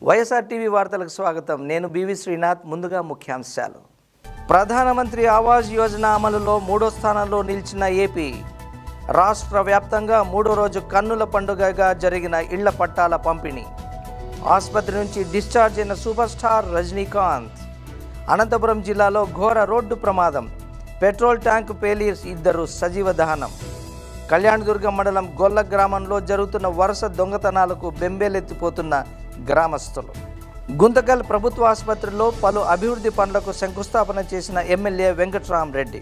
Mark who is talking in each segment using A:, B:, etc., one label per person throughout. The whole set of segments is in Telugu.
A: వైఎస్ఆర్ టీవీ వార్తలకు స్వాగతం నేను బివి శ్రీనాథ్ ముందుగా ముఖ్యాంశాలు ప్రధానమంత్రి ఆవాస్ యోజన అమలులో మూడో స్థానంలో నిలిచిన ఏపీ రాష్ట్ర వ్యాప్తంగా మూడో రోజు కన్నుల పండుగగా జరిగిన ఇళ్ల పట్టాల పంపిణీ ఆసుపత్రి నుంచి డిశ్చార్జ్ అయిన సూపర్ స్టార్ రజనీకాంత్ అనంతపురం జిల్లాలో ఘోర రోడ్డు ప్రమాదం పెట్రోల్ ట్యాంకు పేలి ఇద్దరు సజీవ దహనం కళ్యాణదుర్గం మండలం గొల్ల గ్రామంలో జరుగుతున్న వరుస దొంగతనాలకు బెంబేలెత్తిపోతున్న గ్రామస్తులు గుంతకల్ ప్రభుత్వ ఆసుపత్రిలో పలు అభివృద్ధి పనులకు శంకుస్థాపన చేసిన ఎమ్మెల్యే వెంకట్రామరెడ్డి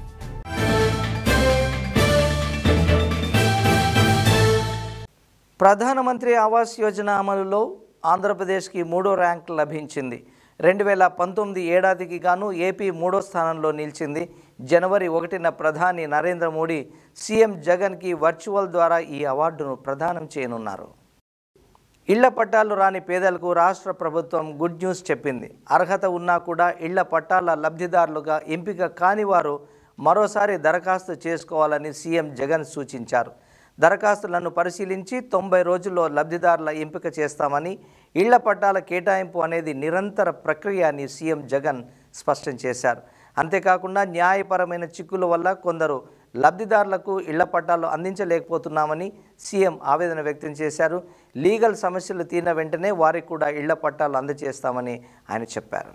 A: ప్రధానమంత్రి ఆవాస్ యోజన అమలులో ఆంధ్రప్రదేశ్కి మూడో ర్యాంక్ లభించింది రెండు వేల పంతొమ్మిది ఏడాదికి గాను ఏపీ మూడో స్థానంలో నిలిచింది జనవరి ఒకటిన ప్రధాని నరేంద్ర మోడీ సీఎం జగన్కి వర్చువల్ ద్వారా ఈ అవార్డును ప్రదానం చేయనున్నారు ఇళ్ల పట్టాలు రాని పేదలకు రాష్ట్ర ప్రభుత్వం గుడ్ న్యూస్ చెప్పింది అర్హత ఉన్నా కూడా ఇళ్ల పట్టాల లబ్ధిదారులుగా ఎంపిక కాని వారు మరోసారి దరఖాస్తు చేసుకోవాలని సీఎం జగన్ సూచించారు దరఖాస్తులను పరిశీలించి తొంభై రోజుల్లో లబ్ధిదారుల ఎంపిక చేస్తామని ఇళ్ల పట్టాల కేటాయింపు అనేది నిరంతర ప్రక్రియ అని సీఎం జగన్ స్పష్టం చేశారు అంతేకాకుండా న్యాయపరమైన చిక్కుల వల్ల కొందరు లబ్ధిదారులకు ఇళ్ల పట్టాలు అందించలేకపోతున్నామని సీఎం ఆవేదన వ్యక్తం చేశారు లీగల్ సమస్యలు తీరిన వెంటనే వారికి కూడా ఇళ్ల పట్టాలు అందజేస్తామని ఆయన చెప్పారు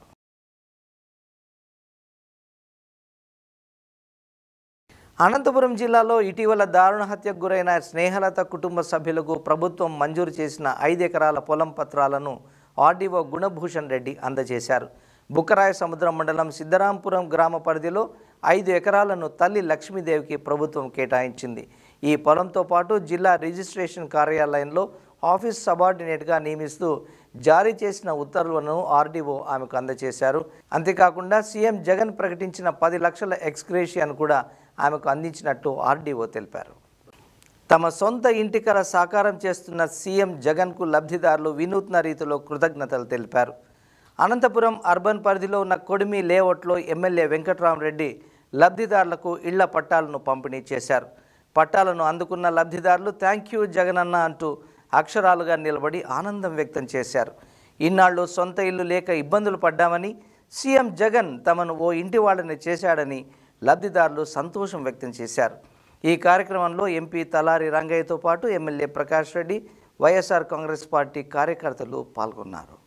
A: అనంతపురం జిల్లాలో ఇటీవల దారుణ హత్యకు గురైన స్నేహలత కుటుంబ సభ్యులకు ప్రభుత్వం మంజూరు చేసిన ఐదు ఎకరాల పొలం పత్రాలను ఆర్డీఓ గుణభూషణ్ రెడ్డి అందజేశారు బుక్కరాయ సముద్రం మండలం సిద్ధరాంపురం గ్రామ పరిధిలో ఐదు ఎకరాలను తల్లి లక్ష్మీదేవికి ప్రభుత్వం కేటాయించింది ఈ పొలంతో పాటు జిల్లా రిజిస్ట్రేషన్ కార్యాలయంలో ఆఫీస్ సబార్డినేట్గా నియమిస్తూ జారీ చేసిన ఉత్తర్వులను ఆర్డీఓ ఆమెకు అందజేశారు అంతేకాకుండా సీఎం జగన్ ప్రకటించిన పది లక్షల ఎక్స్గ్రేషియాను కూడా ఆమెకు అందించినట్టు ఆర్డీఓ తెలిపారు తమ సొంత ఇంటికల సాకారం చేస్తున్న సీఎం జగన్కు లబ్ధిదారులు వినూత్న రీతిలో కృతజ్ఞతలు తెలిపారు అనంతపురం అర్బన్ పరిధిలో ఉన్న కొడిమి లేఅవుట్లో ఎమ్మెల్యే వెంకట్రామరెడ్డి లబ్ధిదారులకు ఇళ్ల పట్టాలను పంపిణీ చేశారు పట్టాలను అందుకున్న లబ్ధిదారులు థ్యాంక్ యూ జగనన్న అంటూ అక్షరాలుగా నిలబడి ఆనందం వ్యక్తం చేశారు ఇన్నాళ్ళు సొంత ఇల్లు లేక ఇబ్బందులు పడ్డామని సీఎం జగన్ తమను ఓ ఇంటి వాళ్ళని చేశాడని లబ్ధిదారులు సంతోషం వ్యక్తం చేశారు ఈ కార్యక్రమంలో ఎంపీ తలారి రంగయ్యతో పాటు MLA Prakash Reddy YSR Congress party కార్యకర్తలు పాల్గొన్నారు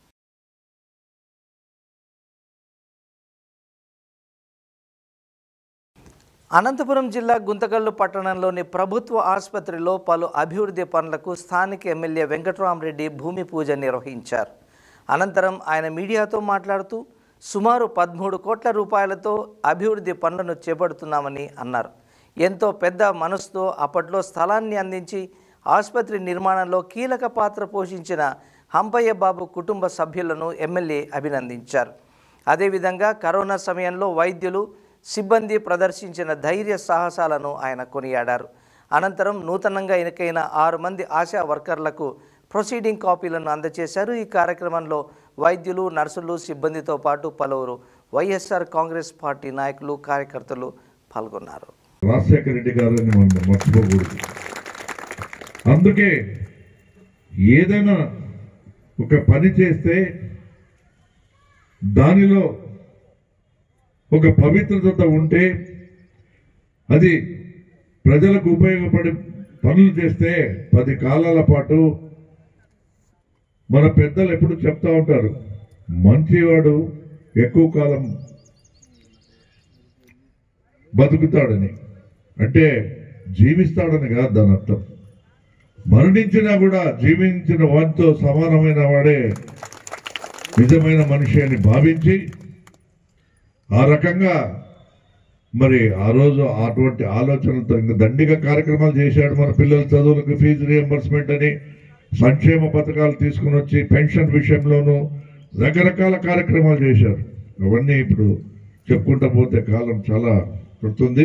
A: అనంతపురం జిల్లా గుంతకల్లు పట్టణంలోని ప్రభుత్వ ఆసుపత్రిలో పలు అభివృద్ధి పనులకు స్థానిక ఎమ్మెల్యే వెంకట్రామరెడ్డి భూమి పూజ నిర్వహించారు అనంతరం ఆయన మీడియాతో మాట్లాడుతూ సుమారు పదమూడు కోట్ల రూపాయలతో అభివృద్ధి పనులను చేపడుతున్నామని అన్నారు ఎంతో పెద్ద మనసుతో అప్పట్లో స్థలాన్ని అందించి ఆసుపత్రి నిర్మాణంలో కీలక పాత్ర పోషించిన హంపయ్య బాబు కుటుంబ సభ్యులను ఎమ్మెల్యే అభినందించారు అదేవిధంగా కరోనా సమయంలో వైద్యులు సిబ్బంది ప్రదర్శించిన ధైర్య సాహసాలను ఆయన కొనియాడారు అనంతరం నూతనంగా ఎన్నికైన ఆరు మంది ఆశా వర్కర్లకు ప్రొసీడింగ్ కాపీలను అందజేశారు ఈ కార్యక్రమంలో వైద్యులు నర్సులు సిబ్బందితో పాటు పలువురు వైఎస్ఆర్ కాంగ్రెస్ పార్టీ నాయకులు కార్యకర్తలు పాల్గొన్నారు
B: రాజశేఖర రెడ్డి గారిని మనం మర్చిపోకూడదు అందుకే ఏదైనా ఒక పని చేస్తే దానిలో ఒక పవిత్రత ఉంటే అది ప్రజలకు ఉపయోగపడే పనులు చేస్తే పది కాలాల పాటు మన పెద్దలు ఎప్పుడు చెప్తా ఉంటారు మంచివాడు ఎక్కువ కాలం బతుకుతాడని అంటే జీవిస్తాడని కాదు దాని అర్థం మరణించినా కూడా జీవించిన వాటితో సమానమైన వాడే నిజమైన మనిషి అని భావించి ఆ రకంగా మరి ఆ రోజు అటువంటి ఆలోచనలతో ఇంకా దండిగా కార్యక్రమాలు చేశాడు మన పిల్లల చదువులకు ఫీజు రియంబర్స్మెంట్ అని సంక్షేమ పథకాలు తీసుకుని వచ్చి పెన్షన్ విషయంలోనూ రకరకాల కార్యక్రమాలు చేశారు అవన్నీ ఇప్పుడు చెప్పుకుంటా పోతే కాలం చాలా పడుతుంది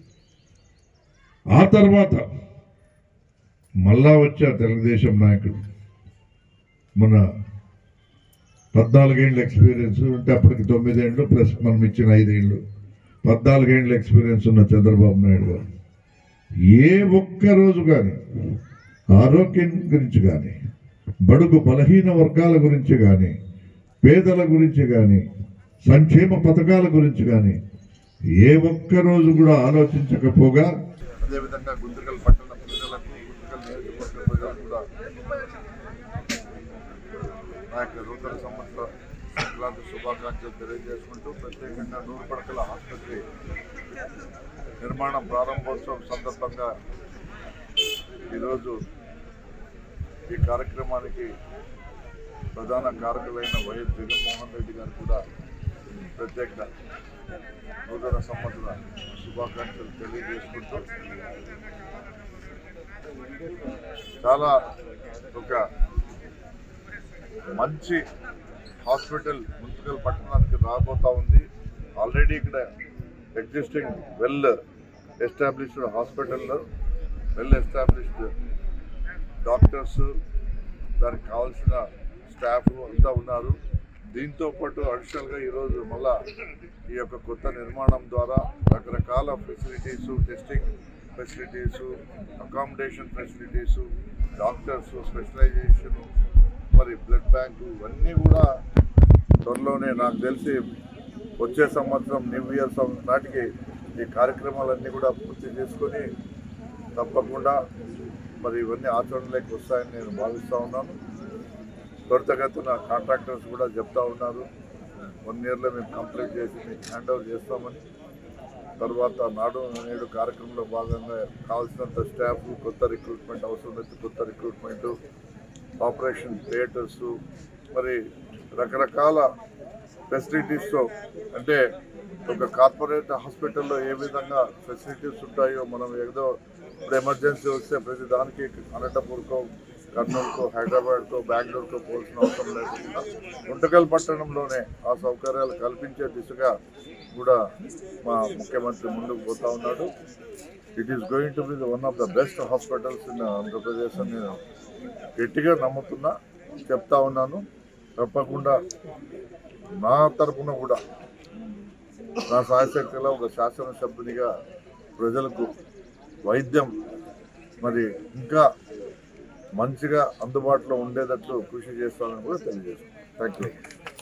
B: ఆ తర్వాత మళ్ళా వచ్చారు తెలుగుదేశం నాయకుడు మన పద్నాలుగేండ్ల ఎక్స్పీరియన్స్ ఉంటే అప్పటికి తొమ్మిదేండ్లు ప్లస్ మనం ఇచ్చిన ఐదేండ్లు పద్నాలుగేండ్ల ఎక్స్పీరియన్స్ ఉన్న చంద్రబాబు నాయుడు గారు ఏ ఒక్క రోజు కానీ ఆరోగ్యం గురించి కానీ బడుగు బలహీన వర్గాల గురించి కానీ పేదల గురించి కానీ సంక్షేమ పథకాల గురించి కానీ ఏ ఒక్క రోజు కూడా ఆలోచించకపోగా
C: అదేవిధంగా గుంతకల్ పట్టణ ప్రజలకు గుంతకల్ నియోజకవర్గ ప్రజలకు కూడా నా యొక్క నూతన సంవత్సర సంక్రాంతి శుభాకాంక్షలు తెలియజేసుకుంటూ ప్రత్యేకంగా నూరు పడకల ఆసుపత్రి నిర్మాణం ప్రారంభోత్సవం సందర్భంగా ఈరోజు ఈ కార్యక్రమానికి ప్రధాన కారకులైన వైఎస్ జగన్మోహన్ రెడ్డి గారు కూడా ప్రత్యేక నూతన సంవత్సర శుభాకాంక్షలు తెలియజేసుకుంటూ చాలా ఒక మంచి హాస్పిటల్ మున్సిపల్ పట్టణానికి రాబోతా ఉంది ఆల్రెడీ ఇక్కడ ఎగ్జిస్టింగ్ వెల్ ఎస్టాబ్లిష్డ్ హాస్పిటల్లో వెల్ ఎస్టాబ్లిష్డ్ డాక్టర్స్ దానికి కావాల్సిన స్టాఫ్ అంతా ఉన్నారు దీంతో పాటు అడిషనల్గా ఈరోజు మళ్ళా ఈ యొక్క కొత్త నిర్మాణం ద్వారా రకరకాల facilities testing facilities accommodation facilities doctors specialisation మరి బ్లడ్ బ్యాంకు ఇవన్నీ కూడా త్వరలోనే నాకు తెలిసి వచ్చే సంవత్సరం న్యూ ఇయర్ సం- నాటికి ఈ కార్యక్రమాలన్నీ కూడా పూర్తి చేసుకొని తప్పకుండా మరి ఇవన్నీ ఆచరణలోకి వస్తాయని నేను భావిస్తూ ఉన్నాను త్వరితగతిన కాంట్రాక్టర్స్ కూడా చెప్తా ఉన్నారు వన్ ఇయర్లో మేము కంప్లీట్ చేసి మీకు హ్యాండ్ ఓవర్ చేస్తామని తర్వాత నాడు నేడు కార్యక్రమంలో భాగంగా కావాల్సినంత స్టాఫ్ కొత్త రిక్రూట్మెంట్ అవసరమైతే కొత్త రిక్రూట్మెంట్ ఆపరేషన్ థియేటర్స్ మరి రకరకాల ఫెసిలిటీస్తో అంటే ఒక కార్పొరేట్ హాస్పిటల్లో ఏ విధంగా ఫెసిలిటీస్ ఉంటాయో మనం ఏదో ఇప్పుడు ఎమర్జెన్సీ వస్తే ప్రతి దానికి అనంతపూర్కో కర్నూలుకో హైదరాబాద్కో బెంగళూరుకో పోవాల్సిన అవసరం లేకుండా గుంటకల్ పట్టణంలోనే ఆ సౌకర్యాలు కల్పించే దిశగా కూడా మా ముఖ్యమంత్రి ముందుకు పోతా ఉన్నాడు it is going to be one of the best hospitals in Andhra Pradesh అని నేను గట్టిగా నమ్ముతున్నా చెప్తా ఉన్నాను తప్పకుండా నా తరపున కూడా నా సాయశక్తిలో ఒక శాసనసభ్యునిగా ప్రజలకు వైద్యం మరి ఇంకా మంచిగా అందుబాటులో ఉండేటట్లు కృషి చేస్తానని కూడా తెలియజేస్తాను thank you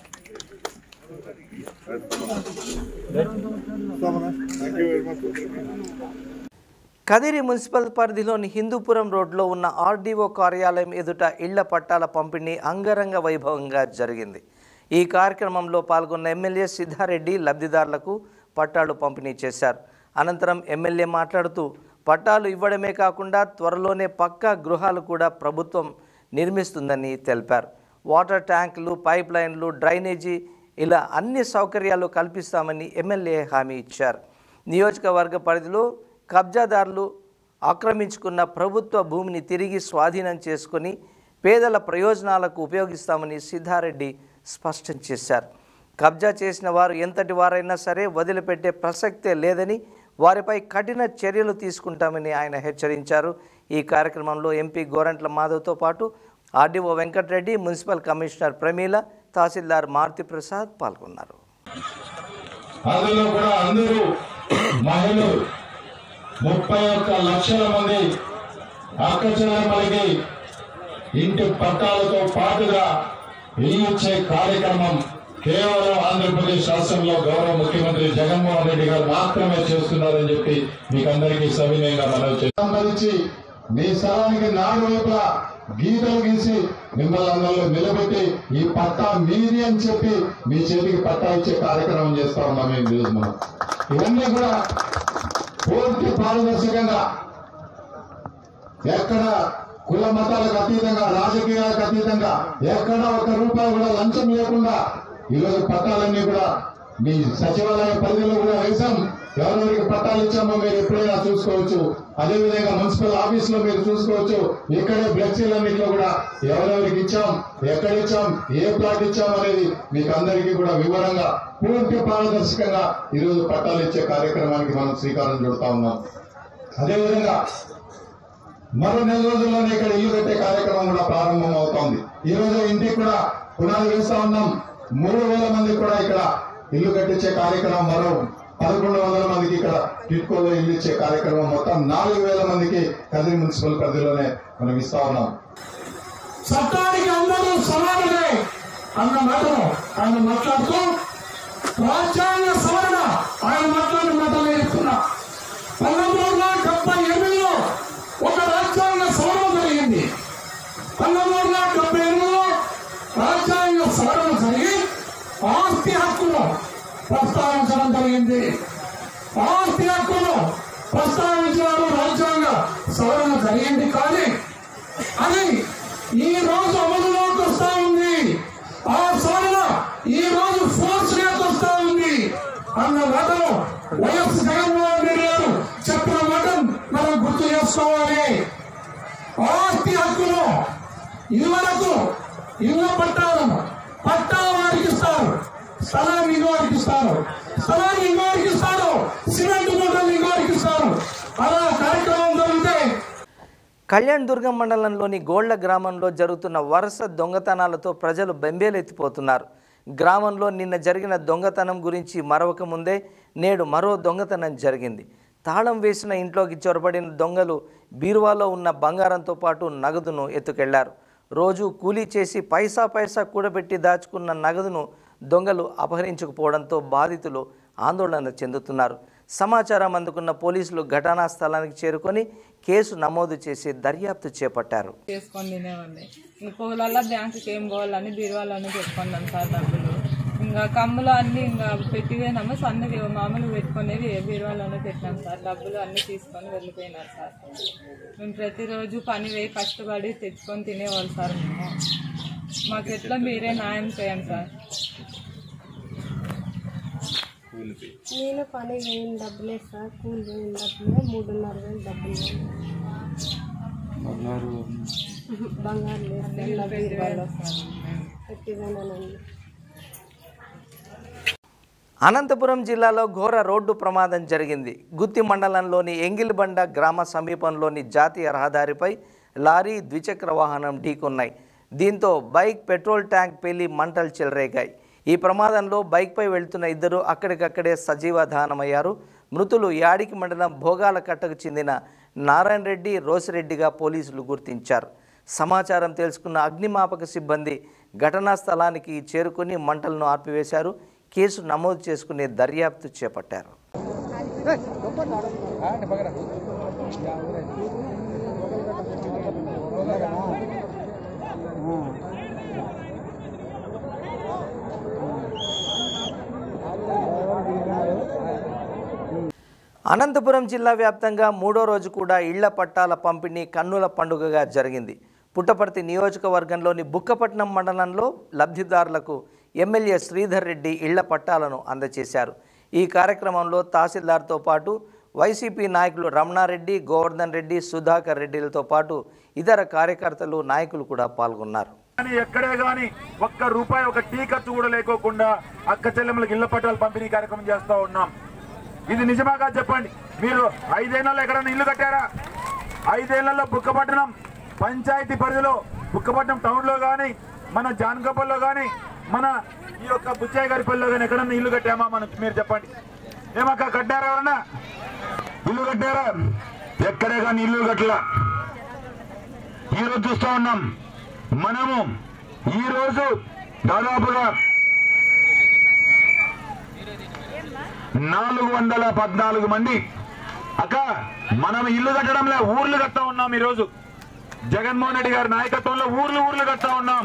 C: thank you very much
A: Kadiri municipal పరిధిలోని హిందూపురం రోడ్లో ఉన్న ఆర్డీఓ కార్యాలయం ఎదుట ఇళ్ల పట్టాల పంపిణీ అంగరంగ వైభవంగా జరిగింది ఈ కార్యక్రమంలో పాల్గొన్న ఎమ్మెల్యే సిద్ధారెడ్డి లబ్ధిదారులకు పట్టాలు పంపిణీ చేశారు అనంతరం ఎమ్మెల్యే మాట్లాడుతూ పట్టాలు ఇవ్వడమే కాకుండా త్వరలోనే పక్కా గృహాలు కూడా ప్రభుత్వం నిర్మిస్తుందని తెలిపారు వాటర్ ట్యాంకులు పైప్ లైన్లు డ్రైనేజీ ఇలా అన్ని సౌకర్యాలు కల్పిస్తామని ఎమ్మెల్యే హామీ ఇచ్చారు నియోజకవర్గ పరిధిలో కబ్జాదారులు ఆక్రమించుకున్న ప్రభుత్వ భూమిని తిరిగి స్వాధీనం చేసుకొని పేదల ప్రయోజనాలకు ఉపయోగిస్తామని సిద్ధారెడ్డి స్పష్టం చేశారు కబ్జా చేసిన వారు ఎంతటి వారైనా సరే వదిలిపెట్టే ప్రసక్తే లేదని వారిపై కఠిన చర్యలు తీసుకుంటామని ఆయన హెచ్చరించారు ఈ కార్యక్రమంలో ఎంపీ గోరంట్ల మాధవ్తో పాటు RDO Venkata Reddy municipal commissioner Pramila తహసీల్దార్ మారుతి ప్రసాద్ పాల్గొన్నారు
D: అందులో కూడా అందరూ మహిళలు ముప్పై ఒక్క లక్షల మంది అక్కచెల్లెమ్మలకి ఇంటి పట్టాలతో పాటుగా ఇల్లు ఇచ్చే కార్యక్రమం కేవలం ఆంధ్రప్రదేశ్ రాష్ట్రంలో గౌరవ ముఖ్యమంత్రి జగన్మోహన్ రెడ్డి గారు మాత్రమే చేస్తున్నారని చెప్పి మీకు అందరికీ సవినయంగా మనం సంబంధించి మీ స్థలానికి నాలుగు వైపులా గీతలు గీసి మిమ్మల్ని అందరిలో నిలబెట్టి ఈ పట్టా మీది అని చెప్పి మీ చేతికి పట్టా ఇచ్చే కార్యక్రమం చేస్తా ఉన్నాం మేము ఈరోజు మనం ఇవన్నీ కూడా పూర్తి పారదర్శకంగా ఎక్కడ కుల మతాలకు అతీతంగా రాజకీయాలకు అతీతంగా ఎక్కడ ఒక రూపాయి కూడా లంచం లేకుండా ఈరోజు పట్టాలన్నీ కూడా మీ సచివాలయ పరిధిలో కూడా వేశాం ఎవరెవరికి పట్టాలు ఇచ్చామో మీరు ఎప్పుడైనా చూసుకోవచ్చు అదేవిధంగా మున్సిపల్ ఆఫీస్ లో మీరు చూసుకోవచ్చు ఇక్కడే ఫ్లెక్సీలన్నింటిలో కూడా ఎవరెవరికి ఇచ్చాం ఎక్కడ ఇచ్చాం ఏ ప్లాట్ ఇచ్చాం అనేది మీకు అందరికీ కూడా వివరంగా పూర్తి పారదర్శకంగా ఈరోజు పట్టాలు ఇచ్చే కార్యక్రమానికి మనం శ్రీకారం చుడతా ఉన్నాం అదేవిధంగా మరో నెల రోజుల్లోనే ఇక్కడ ఇల్లు పెట్టే కార్యక్రమం కూడా ప్రారంభం అవుతోంది ఈ రోజు ఇంటికి కూడా పునాది వేస్తా ఉన్నాం మూడు వేల మంది కూడా ఇక్కడ ఇల్లు కట్టించే కార్యక్రమం మరో పదకొండు వందల మందికి ఇక్కడ టిట్కోలో ఇల్లు ఇచ్చే కార్యక్రమం మొత్తం నాలుగు వేల మందికి కదిరి మున్సిపల్ పరిధిలోనే మనం ఇస్తా ఉన్నాం చట్టానికి అందరూ సమానమే అన్న మాటను ఆయన మాట్లాడుతూ రాజ్యాంగ సవరణ ఆయన మాట్లాడిన మాటలు చెప్తున్నా పంతొమ్మిది వందల డెబ్బై ఎనిమిదిలో ఒక రాజ్యాంగ సవరణ జరిగింది పంతొమ్మిది వందల డెబ్బై ఎనిమిదిలో రాజ్యాంగ సవరణ జరిగి ఆస్తి హక్కును ప్రస్తావించడం జరిగింది ఆస్తి హక్కును ప్రస్తావించినారు రాజ్యాంగ సవరణ జరిగింది కానీ అది ఈ రోజు అమలులోకి వస్తా ఉంది ఆ సవరణ ఈ రోజు ఫోర్స్ లోకి వస్తా ఉంది అన్న మాటను వైఎస్ జగన్మోహన్ రెడ్డి గారు చెప్పిన మాటను మనం గుర్తు చేసుకోవాలి ఆస్తి హక్కును ఇదివరకు ఇళ్ళ పట్టాలను పట్టా వారికి ఇస్తారు స్థలాన్ని ఇంకోరికి ఇస్తారు స్థలాన్ని ఇంకోరికి ఇస్తారు సిమెంట్ మూటలు ఇంకోరికి ఇస్తారు అలా కార్యక్రమం జరిగితే
A: కళ్యాణ్ దుర్గం మండలంలోని గోళ్ల గ్రామంలో జరుగుతున్న వరుస దొంగతనాలతో ప్రజలు బెంబేలెత్తిపోతున్నారు గ్రామంలో నిన్న జరిగిన దొంగతనం గురించి మరొక ముందే నేడు మరో దొంగతనం జరిగింది తాళం వేసిన ఇంట్లోకి చొరబడిన దొంగలు బీరువాలో ఉన్న బంగారంతో పాటు నగదును ఎత్తుకెళ్లారు రోజు కూలీ చేసి పైసా పైసా కూడబెట్టి దాచుకున్న నగదును దొంగలు అపహరించకపోవడంతో బాధితులు ఆందోళన చెందుతున్నారు సమాచారం అందుకున్న పోలీసులు ఘటనా స్థలానికి చేరుకొని కేసు నమోదు చేసి దర్యాప్తు చేపట్టారు
E: చేసుకొని తినేవాడిని ఇంకా పొగలల్లో బ్యాంకుకి ఏం పోవాలని బీరువాలోనే పెట్టుకున్నాం సార్ డబ్బులు ఇంకా కమ్ములు అన్ని ఇంకా పెట్టిపోయినాము సన్నది మామూలు పెట్టుకునేవి బీరువాలోనే పెట్టినాం సార్ డబ్బులు అన్ని తీసుకొని వెళ్ళిపోయినారు సార్ మేము ప్రతిరోజు పని వేయి కష్టపడి తెచ్చుకొని తినేవాళ్ళు సార్ మేము మాకు ఎట్లా మీరే న్యాయం చేయండి సార్
F: నేను పని వేయిన డబ్బులే సార్ కూలి వేయిన డబ్బులే మూడున్నర వేలు డబ్బులు బంగారు లేదు సార్ నా బీరువాలో పెట్టిపోయినానండి
A: అనంతపురం జిల్లాలో ఘోర రోడ్డు ప్రమాదం జరిగింది గుత్తి మండలంలోని ఎంగిలిబండ గ్రామ సమీపంలోని జాతీయ రహదారిపై లారీ ద్విచక్ర వాహనం ఢీకొన్నాయి దీంతో బైక్ పెట్రోల్ ట్యాంక్ పేలి మంటలు చెలరేగాయి ఈ ప్రమాదంలో బైక్పై వెళ్తున్న ఇద్దరు అక్కడికక్కడే సజీవ దహనమయ్యారు మృతులు యాడికి మండలం భోగాల కట్టకు చెందిన నారాయణ రెడ్డి రోసిరెడ్డిగా పోలీసులు గుర్తించారు సమాచారం తెలుసుకున్న అగ్నిమాపక సిబ్బంది ఘటనా స్థలానికి చేరుకుని మంటలను ఆర్పివేశారు కేసు నమోదు చేసుకుని దర్యాప్తు చేపట్టారు అనంతపురం జిల్లా వ్యాప్తంగా మూడో రోజు కూడా ఇళ్ల పట్టాల పంపిణీ కన్నుల పండుగగా జరిగింది పుట్టపర్తి నియోజకవర్గంలోని బుక్కపట్నం మండలంలో లబ్ధిదారులకు ఎమ్మెల్యే శ్రీధర్ రెడ్డి ఇళ్ల పట్టాలను అందజేశారు ఈ కార్యక్రమంలో తహసీల్దార్తో పాటు వైసీపీ నాయకులు రమణారెడ్డి గోవర్ధన్ రెడ్డి సుధాకర్ రెడ్డిలతో పాటు ఇతర కార్యకర్తలు నాయకులు కూడా పాల్గొన్నారు
G: కానీ ఎక్కడే గాని ఒక్క రూపాయి ఒక టీ ఖర్చు కూడా లేకోకుండా అక్క చెల్లెములకు ఇళ్ల పట్టాలు పంపిణీ కార్యక్రమం చేస్తా ఉన్నాం ఇది నిజమాగా చెప్పండి మీరు ఐదేళ్లలో ఎక్కడైనా ఇల్లు కట్టారా ఐదేళ్లలో బుక్కపట్నం పంచాయతీ పరిధిలో బుక్కపట్నం టౌన్ లో గాని మన జాన్కపల్లో గాని మన ఈ యొక్క బుచ్చయ్య గారి పల్లిలో గాని ఎక్కడన్నా ఇల్లు కట్టామా మనం మీరు చెప్పండి ఏమక్క కట్టారా ఎవరన్నా ఇల్లు కట్టారా ఎక్కడే కానీ ఇల్లు కట్టలా ఈ రోజు చూస్తా ఉన్నాం మనము ఈ రోజు దాదాపుగా నాలుగు వందల పద్నాలుగు మంది అక్క మనం ఇల్లు కట్టడంలో ఊర్లు కడతా ఉన్నాం ఈ రోజు జగన్మోహన్ రెడ్డి గారి నాయకత్వంలో ఊర్లు ఊర్లు కడతా ఉన్నాం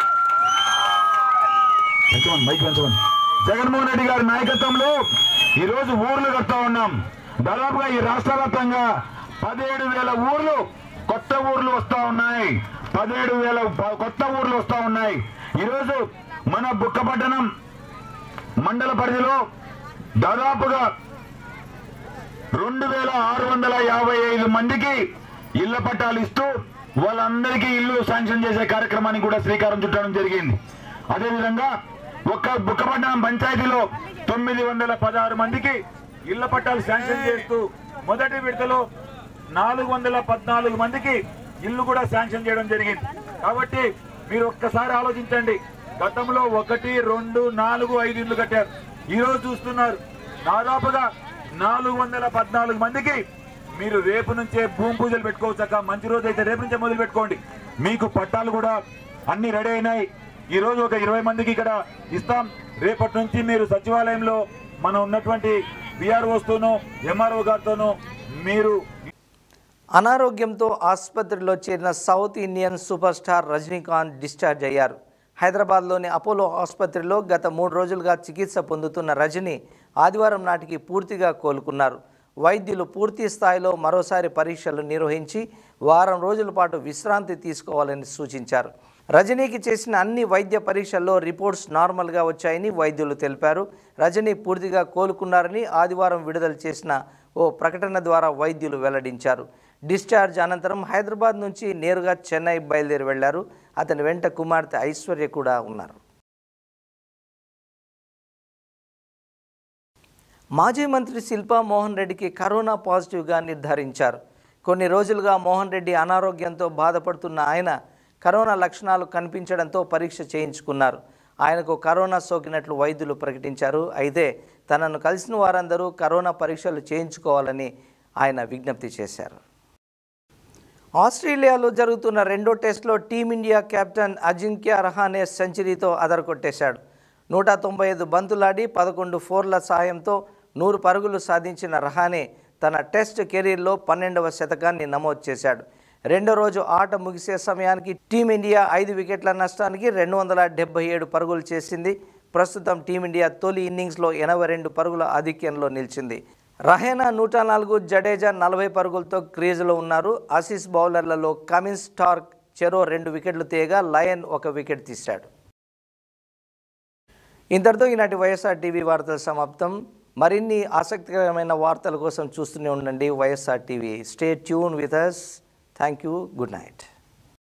G: పెంచమని, మైక్ పెంచమని. జగన్మోహన్ రెడ్డి గారి నాయకత్వంలో ఈ రోజు ఊర్లు కడతా ఉన్నాం దాదాపుగా ఈ రాష్ట్ర వ్యాప్తంగా పదిహేడు వేల ఊర్లు కొత్త ఊర్లు వస్తా ఉన్నాయి పదిహేడు వేల ప- కొత్త ఊర్లు వస్తా ఉన్నాయి ఈరోజు మన బుక్కపట్టణం మండల పరిధిలో దాదాపుగా రెండు వేల ఆరు వందల యాభై ఐదు మందికి ఇళ్ల పట్టాలు ఇస్తూ వాళ్ళందరికీ ఇల్లు శాంక్షన్ చేసే కార్యక్రమానికి కూడా శ్రీకారం చుట్టడం జరిగింది అదేవిధంగా ఒక్క బుక్కపట్నం పంచాయతీలో తొమ్మిది వందల పదహారు మందికి ఇళ్ల పట్టాలు శాంక్షన్ చేస్తూ మొదటి విడతలో నాలుగు వందల పద్నాలుగు మందికి ఇల్లు కూడా శాంక్షన్ చేయడం జరిగింది కాబట్టి మీరు ఒక్కసారి ఆలోచించండి గతంలో ఒకటి రెండు నాలుగు ఐదు ఇల్లు కట్టారు ఈ రోజు చూస్తున్నారు దాదాపుగా నాలుగు వందల పద్నాలుగు మందికి మీరు రేపు నుంచే భూమి పూజలు పెట్టుకోవచ్చు అక్క మంచి రోజు అయితే రేపు నుంచే మొదలు పెట్టుకోండి మీకు పట్టాలు కూడా అన్ని రెడీ అయినాయి ఈ రోజు ఒక ఇరవై మందికి ఇక్కడ ఇస్తాం రేపటి నుంచి మీరు సచివాలయంలో మనం ఉన్నటువంటి విఆర్ఓస్తోనూ ఎంఆర్ఓ గారితోనూ మీరు
A: అనారోగ్యంతో ఆసుపత్రిలో చేరిన south Indian super star Rajinikanth discharge అయ్యారు హైదరాబాద్లోని అపోలో ఆసుపత్రిలో గత మూడు రోజులుగా చికిత్స పొందుతున్న రజని ఆదివారం నాటికి పూర్తిగా కోలుకున్నారు వైద్యులు పూర్తి స్థాయిలో మరోసారి పరీక్షలు నిర్వహించి వారం రోజుల పాటు విశ్రాంతి తీసుకోవాలని సూచించారు రజనీకి చేసిన అన్ని వైద్య పరీక్షల్లో రిపోర్ట్స్ నార్మల్గా వచ్చాయని వైద్యులు తెలిపారు రజనీ పూర్తిగా కోలుకున్నారని ఆదివారం విడుదల చేసిన ఓ ప్రకటన ద్వారా వైద్యులు వెల్లడించారు డిశ్చార్జ్ అనంతరం హైదరాబాద్ నుంచి నేరుగా చెన్నై బయలుదేరి వెళ్లారు అతని వెంట కుమార్తె ఐశ్వర్య కూడా ఉన్నారు మాజీ మంత్రి శిల్పా మోహన్ రెడ్డికి కరోనా పాజిటివ్గా నిర్ధారించారు కొన్ని రోజులుగా మోహన్ రెడ్డి అనారోగ్యంతో బాధపడుతున్న ఆయన కరోనా లక్షణాలు కనిపించడంతో పరీక్ష చేయించుకున్నారు ఆయనకు కరోనా సోకినట్లు వైద్యులు ప్రకటించారు అయితే తనను కలిసిన వారందరూ కరోనా పరీక్షలు చేయించుకోవాలని ఆయన విజ్ఞప్తి చేశారు ఆస్ట్రేలియాలో జరుగుతున్న రెండో టెస్ట్లో టీమిండియా కెప్టెన్ అజింక్య రహానే సెంచరీతో అదరకొట్టేశాడు నూట తొంభై ఐదు బంతులాడి పదకొండు ఫోర్ల సాయంతో నూరు పరుగులు సాధించిన రహానే తన టెస్ట్ కెరీర్లో పన్నెండవ శతకాన్ని నమోదు చేశాడు రెండో రోజు ఆట ముగిసే సమయానికి టీమిండియా ఐదు వికెట్ల నష్టానికి రెండు వందల డెబ్బై ఏడు పరుగులు చేసింది ప్రస్తుతం టీమిండియా తొలి ఇన్నింగ్స్లో ఎనభై రెండు పరుగుల ఆధిక్యంలో నిలిచింది రహేనా నూట నాలుగు జడేజా నలభై పరుగులతో క్రీజులో ఉన్నారు ఆసీస్ బౌలర్లలో కమిన్స్ స్టార్క్ చెరో రెండు వికెట్లు తీయగా లయన్ ఒక వికెట్ తీశాడు ఇంతటితో ఈనాటి వైఎస్ఆర్ టీవీ వార్తల సమాప్తం మరిన్ని ఆసక్తికరమైన వార్తల కోసం చూస్తూనే ఉండండి YSR TV stay tune with us thank you good night